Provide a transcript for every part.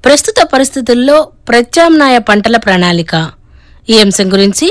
ప్రస్తుత పరిస్థితుల్లో ప్రత్యామ్నాయ పంటల ప్రణాళిక ఈ అంశం గురించి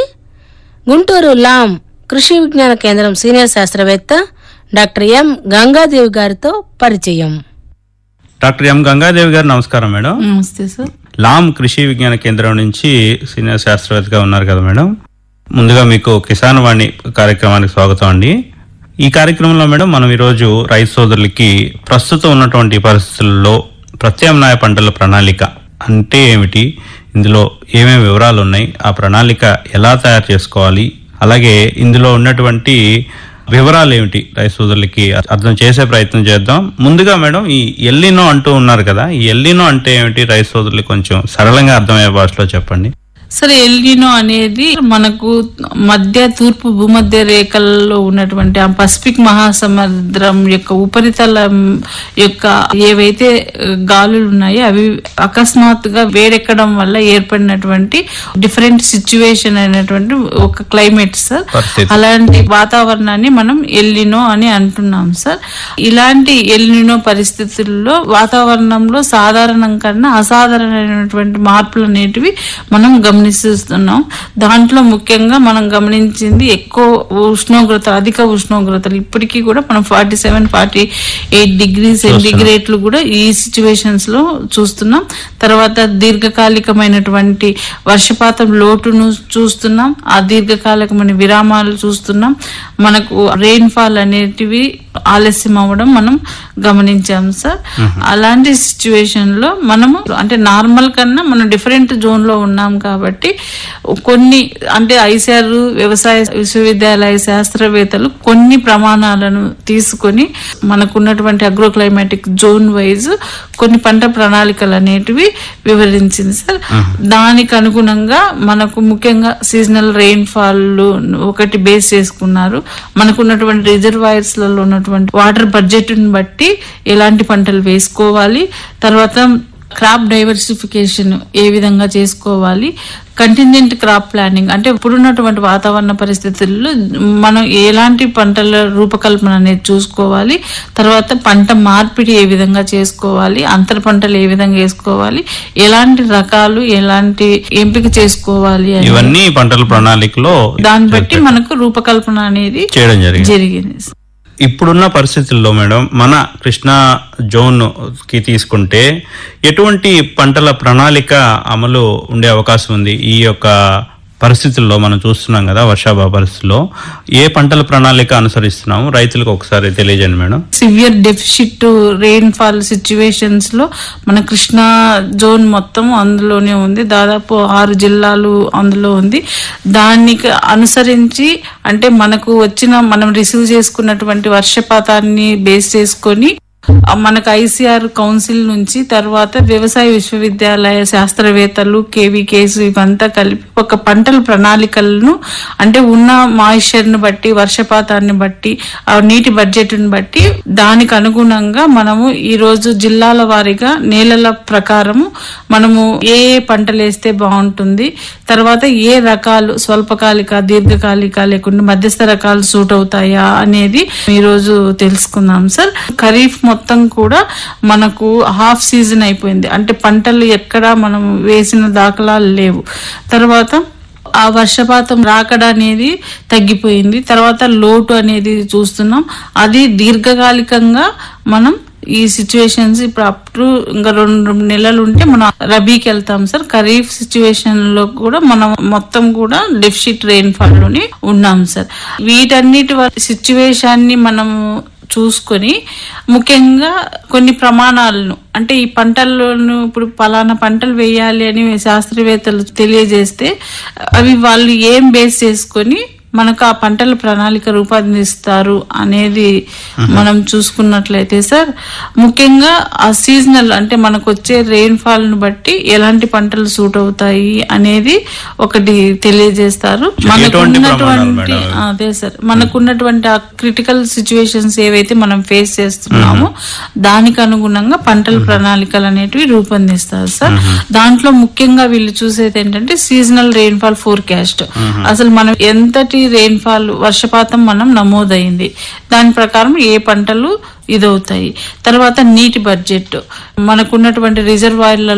గుంటూరు లాం కృషి విజ్ఞాన కేంద్రం సీనియర్ శాస్త్రవేత్త డాక్టర్ ఎం గంగాదేవి గారితో పరిచయం డాక్టర్ ఎం గంగాదేవి గారు నమస్కారం మేడం నమస్తే సార్ లామ్ కృషి విజ్ఞాన కేంద్రం నుంచి సీనియర్ శాస్త్రవేత్తగా ఉన్నారు కదా మేడం ముందుగా మీకు కిసాన్ వాణి కార్యక్రమానికి స్వాగతం అండి ఈ కార్యక్రమంలో మేడం మనం ఈరోజు రైతు సోదరులకి ప్రస్తుతం ఉన్నటువంటి పరిస్థితుల్లో ప్రత్యామ్నాయ పంటల ప్రణాళిక అంటే ఏమిటి ఇందులో ఏమేమి వివరాలు ఉన్నాయి ఆ ప్రణాళిక ఎలా తయారు చేసుకోవాలి అలాగే ఇందులో ఉన్నటువంటి వివరాలు ఏమిటి రైతు సోదరులకి అర్థం చేసే ప్రయత్నం చేద్దాం ముందుగా మేడం ఈ ఎల్లినో అంటూ ఉన్నారు కదా ఈ ఎల్లినో అంటే ఏమిటి రైతు సోదరులకి కొంచెం సరళంగా అర్థమయ్యే భాషలో చెప్పండి సరే ఎల్నినో అనేది మనకు మధ్య తూర్పు భూమధ్య రేఖల్లో ఉన్నటువంటి ఆ పసిఫిక్ మహాసముద్రం యొక్క ఉపరితలం యొక్క ఏవైతే గాలులు ఉన్నాయో అవి అకస్మాత్తుగా వేడెక్కడం వల్ల ఏర్పడినటువంటి డిఫరెంట్ సిచ్యువేషన్ అయినటువంటి ఒక క్లైమేట్ సార్ పరిస్థితి. అలాంటి వాతావరణాన్ని మనం ఎల్లినో అని అంటున్నాం సార్ ఇలాంటి ఎల్లినో పరిస్థితుల్లో వాతావరణంలో సాధారణం కన్నా అసాధారణమైనటువంటి మార్పులు అనేటివి మనం గమనిస్తున్నాం దాంట్లో ముఖ్యంగా మనం గమనించింది ఎక్కువ ఉష్ణోగ్రత అధిక ఉష్ణోగ్రతలు ఇప్పటికీ కూడా మనం forty seven forty eight degree సెంటిగ్రేడ్లు కూడా ఈ సిచ్యువేషన్స్ లో చూస్తున్నాం తర్వాత దీర్ఘకాలికమైనటువంటి వర్షపాతం లోటును చూస్తున్నాం ఆ దీర్ఘకాలికమైన విరామాలు చూస్తున్నాం మనకు రెయిన్ ఫాల్ అనేటివి ఆలస్యం అవ్వడం మనం గమనించాం సార్ అలాంటి సిచ్యువేషన్ లో మనము అంటే నార్మల్ కన్నా మనం డిఫరెంట్ జోన్ లో ఉన్నాం కాబట్టి కొన్ని అంటే ఐసార్ వ్యవసాయ విశ్వవిద్యాలయ శాస్త్రవేత్తలు కొన్ని ప్రమాణాలను తీసుకొని మనకున్నటువంటి అగ్రో క్లైమాటిక్ జోన్ వైజ్ కొన్ని పంట ప్రణాళికలు అనేటివి వివరించింది సార్ దానికి అనుగుణంగా మనకు ముఖ్యంగా సీజనల్ రెయిన్ ఫాల్ ఒకటి బేస్ చేసుకున్నారు మనకున్నటువంటి రిజర్వాయర్స్ లలో ఉన్నటువంటి వాటర్ బడ్జెట్ ని బట్టి ఎలాంటి పంటలు వేసుకోవాలి తర్వాత క్రాప్ డైవర్సిఫికేషన్ ఏ విధంగా చేసుకోవాలి కంటింజెంట్ క్రాప్ ప్లానింగ్ అంటే ఇప్పుడున్నటువంటి వాతావరణ పరిస్థితుల్లో మనం ఎలాంటి పంటల రూపకల్పన అనేది చూసుకోవాలి తర్వాత పంట మార్పిడి ఏ విధంగా చేసుకోవాలి అంతర పంటలు ఏ విధంగా వేసుకోవాలి ఎలాంటి రకాలు ఎలాంటి ఎంపిక చేసుకోవాలి అని ఇవన్నీ పంటల ప్రణాళికలో దాన్ని బట్టి మనకు రూపకల్పన అనేది చేయడం జరిగింది జరిగింది ఇప్పుడున్న పరిస్థితుల్లో మేడం మన కృష్ణా జోన్ కి తీసుకుంటే ఎటువంటి పంటల ప్రణాళిక అమలు ఉండే అవకాశం ఉంది ఈ యొక్క పరిస్థితుల్లో మనం చూస్తున్నాం కదా వర్షాభావ పరిస్థితుల్లో ఏ పంటల ప్రణాళిక అనుసరిస్తున్నాము రైతులకు ఒకసారి తెలియజేయండి madam severe deficit rainfall situations లో మన కృష్ణా జోన్ మొత్తం అందులోనే ఉంది దాదాపు ఆరు జిల్లాలు అందులో ఉంది దానికి అనుసరించి అంటే మనకు వచ్చిన మనం రిసీవ్ చేసుకున్నటువంటి వర్షపాతాన్ని బేస్ చేసుకొని ఆ మనకు ఐసిఆర్ కౌన్సిల్ నుంచి తర్వాత వ్యవసాయ విశ్వవిద్యాలయ శాస్త్రవేత్తలు కేవీకేస్ ఇవంతా కలిపి ఒక పంటల ప్రణాళికలను అంటే ఉన్న మాయిశ్చర్ ను బట్టి వర్షపాతాన్ని బట్టి ఆ నీటి బడ్జెట్ ని బట్టి దానికి అనుగుణంగా మనము ఈ రోజు జిల్లాల వారీగా నేలల ప్రకారము మనము ఏ ఏ పంటలు వేస్తే బాగుంటుంది తర్వాత ఏ రకాలు స్వల్పకాలిక దీర్ఘకాలిక లేకుండా మధ్యస్థ రకాలు సూట్ అవుతాయా అనేది ఈ రోజు తెలుసుకుందాం సార్ ఖరీఫ్ మొత్తం కూడా మనకు హాఫ్ సీజన్ అయిపోయింది అంటే పంటలు ఎక్కడా మనం వేసిన దాఖలాలు లేవు తర్వాత ఆ వర్షపాతం రాకడ అనేది తగ్గిపోయింది తర్వాత లోటు అనేది చూస్తున్నాం అది దీర్ఘకాలికంగా మనం ఈ సిచ్యువేషన్స్ ఇప్పుడు అప్ టు ఇంకా రెండు నెలలు ఉంటే మనం రబీకి వెళ్తాం సార్ ఖరీఫ్ సిచ్యువేషన్ లో కూడా మనం మొత్తం కూడా డెఫిసిట్ రెయిన్ ఫాల్ లోనే ఉన్నాం సార్ వీటన్నిటి సిచ్యువేషన్ ని మనం చూసుకొని ముఖ్యంగా కొన్ని ప్రమాణాలను అంటే ఈ పంటలను ఇప్పుడు పలానా పంటలు వేయాలి అని శాస్త్రవేత్తలు తెలియజేస్తే అవి వాళ్ళు ఏం బేస్ చేసుకొని మనకు ఆ పంటల ప్రణాళిక రూపొందిస్తారు అనేది మనం చూసుకున్నట్లయితే సార్ ముఖ్యంగా ఆ సీజనల్ అంటే మనకు వచ్చే రెయిన్ ఫాల్ ను బట్టి ఎలాంటి పంటలు సూట్ అవుతాయి అనేది ఒకటి తెలియజేస్తారు మనకు ఎటువంటి ప్రమాణాలు ఉన్నటువంటి మేడం? అదే సార్ మనకున్నటువంటి ఆ క్రిటికల్ సిచ్యువేషన్స్ ఏవైతే మనం ఫేస్ చేస్తున్నామో దానికి అనుగుణంగా పంటల ప్రణాళికలు అనేటివి రూపొందిస్తారు సార్ దాంట్లో ముఖ్యంగా వీళ్ళు చూసేది ఏంటంటే సీజనల్ రెయిన్ఫాల్ ఫోర్కాస్ట్ అసలు మనం ఎంతటి రెయిన్ఫాల్ వర్షపాతం మనం నమోదైంది దాని ప్రకారం ఏ పంటలు ఇదవుతాయి తర్వాత నీటి బడ్జెట్ మనకున్నటువంటి రిజర్వాయర్ల